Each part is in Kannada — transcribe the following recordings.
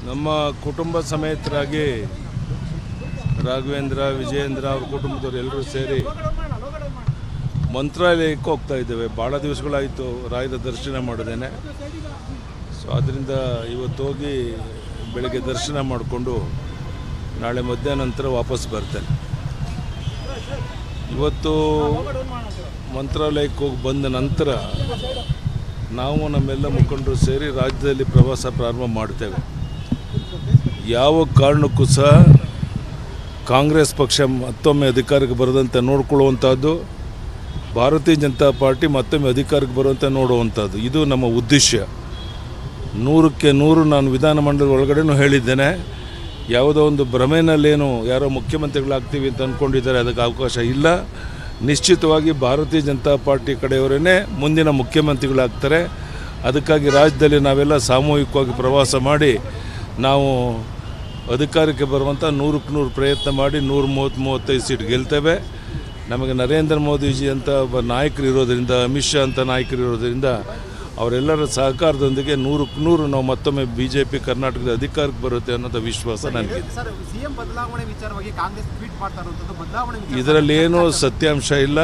ನಮ್ಮ ಕುಟುಂಬ ಸಮೇತರಾಗಿ ರಾಘವೇಂದ್ರ ವಿಜಯೇಂದ್ರ ಅವ್ರ ಕುಟುಂಬದವ್ರು ಎಲ್ಲರೂ ಸೇರಿ ಮಂತ್ರಾಲಯಕ್ಕೆ ಹೋಗ್ತಾ ಇದ್ದೇವೆ ಭಾಳ ದಿವಸಗಳಾಯಿತು ರಾಯರ ದರ್ಶನ ಮಾಡಿದ್ದೇನೆ ಸೊ ಅದರಿಂದ ಇವತ್ತು ಹೋಗಿ ಬೆಳಗ್ಗೆ ದರ್ಶನ ಮಾಡಿಕೊಂಡು ನಾಳೆ ಮಧ್ಯಾಹ್ನ ನಂತರ ವಾಪಸ್ ಬರ್ತೇನೆ ಇವತ್ತು ಮಂತ್ರಾಲಯಕ್ಕೆ ಹೋಗಿ ಬಂದ ನಂತರ ನಾವು ನಮ್ಮೆಲ್ಲ ಮುಖಂಡರು ಸೇರಿ ರಾಜ್ಯದಲ್ಲಿ ಪ್ರವಾಸ ಪ್ರಾರಂಭ ಮಾಡ್ತೇವೆ ಯಾವ ಕಾರಣಕ್ಕೂ ಸಹ ಕಾಂಗ್ರೆಸ್ ಪಕ್ಷ ಮತ್ತೊಮ್ಮೆ ಅಧಿಕಾರಕ್ಕೆ ಬರದಂತೆ ನೋಡ್ಕೊಳ್ಳುವಂಥದ್ದು ಭಾರತೀಯ ಜನತಾ ಪಾರ್ಟಿ ಮತ್ತೊಮ್ಮೆ ಅಧಿಕಾರಕ್ಕೆ ಬರುವಂತೆ ನೋಡುವಂಥದ್ದು ಇದು ನಮ್ಮ ಉದ್ದೇಶ ನೂರಕ್ಕೆ ನೂರು ನಾನು ವಿಧಾನಮಂಡಲದ ಒಳಗಡೆನೂ ಹೇಳಿದ್ದೇನೆ ಯಾವುದೋ ಒಂದು ಭ್ರಮೆನಲ್ಲೇನು ಯಾರೋ ಮುಖ್ಯಮಂತ್ರಿಗಳಾಗ್ತೀವಿ ಅಂತ ಅಂದ್ಕೊಂಡಿದ್ದಾರೆ ಅದಕ್ಕೆ ಅವಕಾಶ ಇಲ್ಲ ನಿಶ್ಚಿತವಾಗಿ ಭಾರತೀಯ ಜನತಾ ಪಾರ್ಟಿ ಕಡೆಯವರೇ ಮುಂದಿನ ಮುಖ್ಯಮಂತ್ರಿಗಳಾಗ್ತಾರೆ ಅದಕ್ಕಾಗಿ ರಾಜ್ಯದಲ್ಲಿ ನಾವೆಲ್ಲ ಸಾಮೂಹಿಕವಾಗಿ ಪ್ರವಾಸ ಮಾಡಿ ನಾವು ಅಧಿಕಾರಕ್ಕೆ ಬರುವಂಥ ನೂರಕ್ಕೆ ನೂರು ಪ್ರಯತ್ನ ಮಾಡಿ ನೂರು ಮೂವತ್ತು ಮೂವತ್ತೈದು ಸೀಟ್ ಗೆಲ್ತೇವೆ ನಮಗೆ ನರೇಂದ್ರ ಮೋದಿಜಿ ಅಂತ ಒಬ್ಬ ನಾಯಕರು ಇರೋದರಿಂದ ಅಮಿತ್ ಶಾ ಅಂತ ನಾಯಕರು ಇರೋದರಿಂದ ಅವರೆಲ್ಲರ ಸಹಕಾರದೊಂದಿಗೆ ನೂರಕ್ಕೆ ನೂರು ನಾವು ಮತ್ತೊಮ್ಮೆ ಬಿ ಜೆ ಪಿ ಕರ್ನಾಟಕದ ಅಧಿಕಾರಕ್ಕೆ ಬರುತ್ತೆ ಅನ್ನೋದು ವಿಶ್ವಾಸ ನನಗಿದೆ ಸರ್ ಸಿಎಂ ಬದಲಾವಣೆ ವಿಚಾರವಾಗಿ ಕಾಂಗ್ರೆಸ್ ಟ್ವೀಟ್ ಮಾಡ್ತಾ ಇರುವಂತದ್ದು ಬದಲಾವಣೆ ವಿಚಾರ- ಇದರಲ್ಲಿ ಏನೂ ಸತ್ಯಾಂಶ ಇಲ್ಲ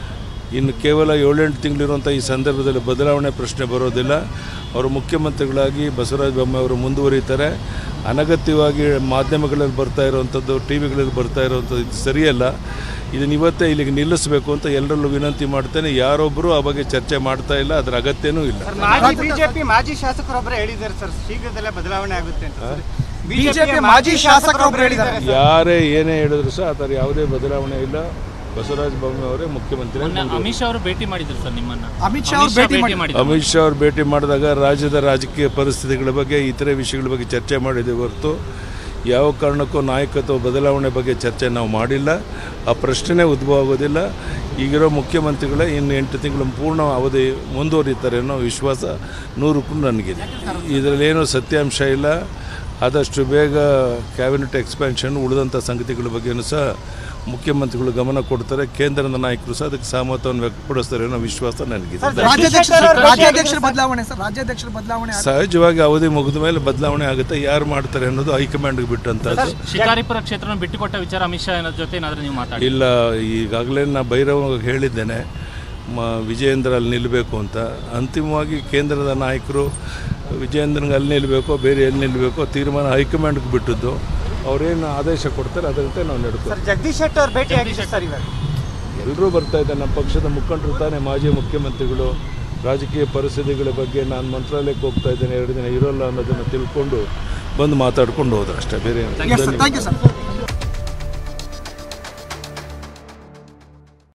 ಇನ್ನು ಕೇವಲ ಏಳೆಂಟು ತಿಂಗಳಿರುವಂಥ ಈ ಸಂದರ್ಭದಲ್ಲಿ ಬದಲಾವಣೆ ಪ್ರಶ್ನೆ ಬರೋದಿಲ್ಲ ಅವರು ಮುಖ್ಯಮಂತ್ರಿಗಳಾಗಿ ಬಸವರಾಜ ಬೊಮ್ಮಾಯಿ ಅವರು ಮುಂದುವರಿತಾರೆ ಅನಗತ್ಯವಾಗಿ ಮಾಧ್ಯಮಗಳಲ್ಲಿ ಬರ್ತಾ ಇರುವಂಥದ್ದು ಟಿ ವಿಗಳಲ್ಲಿ ಬರ್ತಾ ಇರುವಂಥದ್ದು ಇದು ಸರಿಯಲ್ಲ ಇದನ್ನ ಇವತ್ತೇ ಇಲ್ಲಿಗೆ ನಿಲ್ಲಿಸಬೇಕು ಅಂತ ಎಲ್ಲರಲ್ಲೂ ವಿನಂತಿ ಮಾಡ್ತೇನೆ ಯಾರೊಬ್ಬರು ಆ ಬಗ್ಗೆ ಚರ್ಚೆ ಮಾಡ್ತಾ ಇಲ್ಲ ಅದರ ಅಗತ್ಯನೂ ಇಲ್ಲ ಮಾಜಿ ಬಿಜೆಪಿ ಮಾಜಿ ಶಾಸಕರೊಬ್ಬರೇ ಹೇಳಿದ್ದಾರೆ ಸರ್ ಶೀಘ್ರದಲ್ಲೇ ಬದಲಾವಣೆ ಆಗುತ್ತೆ ಅಂತ ಸರ್. ಬಿಜೆಪಿ ಮಾಜಿ ಶಾಸಕರೊಬ್ರು ಹೇಳಿದ್ದಾರೆ ಯಾರೇ ಏನೇ ಹೇಳಿದ್ರು ಸಹ ಅದರ ಯಾವುದೇ ಬದಲಾವಣೆ ಇಲ್ಲ ಬಸವರಾಜ ಬೊಮ್ಮಾಯಿ ಅವರೇ ಮುಖ್ಯಮಂತ್ರಿ ಮೊನ್ನೆ ಅಮಿತ್ ಶಾ ಅವರು ಭೇಟಿ ಮಾಡಿದ್ರು ಸರ್ ನಿಮ್ಮನ್ನ ಅಮಿತ್ ಶಾ ಅವರು ಭೇಟಿ ಮಾಡಿ ಮಾಡಿದ್ರು ಅಮಿತ್ ಶಾ ಅವರು ಭೇಟಿ ಮಾಡಿದಾಗ ರಾಜ್ಯದ ರಾಜಕೀಯ ಪರಿಸ್ಥಿತಿಗಳ ಬಗ್ಗೆ ಇತರೆ ವಿಷಯಗಳ ಬಗ್ಗೆ ಚರ್ಚೆ ಮಾಡಿದ್ದೇವೆ ಹೊರತು ಯಾವ ಕಾರಣಕ್ಕೂ ನಾಯಕತ್ವ ಬದಲಾವಣೆ ಬಗ್ಗೆ ಚರ್ಚೆ ನಾವು ಮಾಡಿಲ್ಲ ಆ ಪ್ರಶ್ನೆ ಉದ್ಭವ ಆಗೋದಿಲ್ಲ ಈಗಿರೋ ಮುಖ್ಯಮಂತ್ರಿಗಳೇ ಇನ್ನು ಎಂಟು ತಿಂಗಳು ಪೂರ್ಣ ಅವಧಿ ಮುಂದುವರಿತಾರೆ ಅನ್ನೋ ವಿಶ್ವಾಸ ನೂರಕ್ಕೂ ನನಗಿದೆ ಇದರಲ್ಲಿ ಏನೂ ಸತ್ಯಾಂಶ ಇಲ್ಲ ಆದಷ್ಟು ಬೇಗ ಕ್ಯಾಬಿನೆಟ್ ಎಕ್ಸ್ಪ್ಯಾನ್ಷನ್ ಉಳಿದಂಥ ಸಂಗತಿಗಳ ಬಗ್ಗೆಯೂ ಸಹ ಮುಖ್ಯಮಂತ್ರಿಗಳು ಗಮನ ಕೊಡ್ತಾರೆ ಕೇಂದ್ರದ ನಾಯಕರು ಸಹ ಅದಕ್ಕೆ ಸಹಮತವನ್ನು ವ್ಯಕ್ತಪಡಿಸ್ತಾರೆ ಅನ್ನೋ ವಿಶ್ವಾಸ ನನಗಿದೆ ರಾಜ್ಯಾಧ್ಯಕ್ಷ ರಾಜ್ಯಾಧ್ಯಕ್ಷರ ಬದಲಾವಣೆ ಸರ್ ರಾಜ್ಯಾಧ್ಯಕ್ಷರ ಬದಲಾವಣೆ ಆಗ- ಸಹಜವಾಗಿ ಅವಧಿ ಮುಗಿದ ಮೇಲೆ ಬದಲಾವಣೆ ಆಗುತ್ತೆ ಯಾರು ಮಾಡ್ತಾರೆ ಅನ್ನೋದು ಹೈಕಮಾಂಡ್ಗೆ ಬಿಟ್ಟಂಥದ್ದು ಶಿಕಾರಿಪುರ ಕ್ಷೇತ್ರವನ್ನು ಬಿಟ್ಟುಕೊಟ್ಟ ವಿಚಾರ ಅಮಿತ್ ಶಾ ಅನ್ನೋದ್ ಜೊತೆ ಏನಾದ್ರೂ ನೀವು ಮಾತಾಡಿ ಇಲ್ಲ ಈಗಾಗಲೇ ನಾ ಭೈರವ ಹೇಳಿದ್ದೇನೆ ಮ ವಿಜಯೇಂದ್ರ ಅಲ್ಲಿ ನಿಲ್ಲಬೇಕು ಅಂತ ಅಂತಿಮವಾಗಿ ಕೇಂದ್ರದ ನಾಯಕರು ವಿಜಯೇಂದ್ರನಿಗೆ ಅಲ್ಲಿ ನಿಲ್ಲಬೇಕೋ ಬೇರೆ ಎಲ್ಲಿ ನಿಲ್ಲಬೇಕೋ ತೀರ್ಮಾನ ಹೈಕಮಾಂಡ್ಗೆ ಬಿಟ್ಟದ್ದು ಅವರೇನು ಆದೇಶ ಕೊಡ್ತಾರೆ ಅದರಂತೆ ನಾವು ನಡ್ಕೋ ಸರ್ ಜಗದೀಶ್ ಶೆಟ್ಟರ್ ಅವ್ರು ಭೇಟಿ ಆಗಿದ್ರು ಸರ್ ಇವಾಗ ಎಲ್ಲರೂ ಬರ್ತಾ ಇದ್ದಾರೆ ನಮ್ಮ ಪಕ್ಷದ ಮುಖಂಡರು ತಾನೇ ಮಾಜಿ ಮುಖ್ಯಮಂತ್ರಿಗಳು ರಾಜಕೀಯ ಪರಿಸ್ಥಿತಿಗಳ ಬಗ್ಗೆ ನಾನು ಮಂತ್ರಾಲಯಕ್ಕೆ ಹೋಗ್ತಾ ಇದ್ದೇನೆ ಎರಡು ದಿನ ಇರೋಲ್ಲ ಅನ್ನೋದನ್ನು ತಿಳ್ಕೊಂಡು ಬಂದು ಮಾತಾಡ್ಕೊಂಡು ಹೋದ್ರು ಅಷ್ಟೇ ಬೇರೆ ಏನು. Yes, sir. Thank you, sir.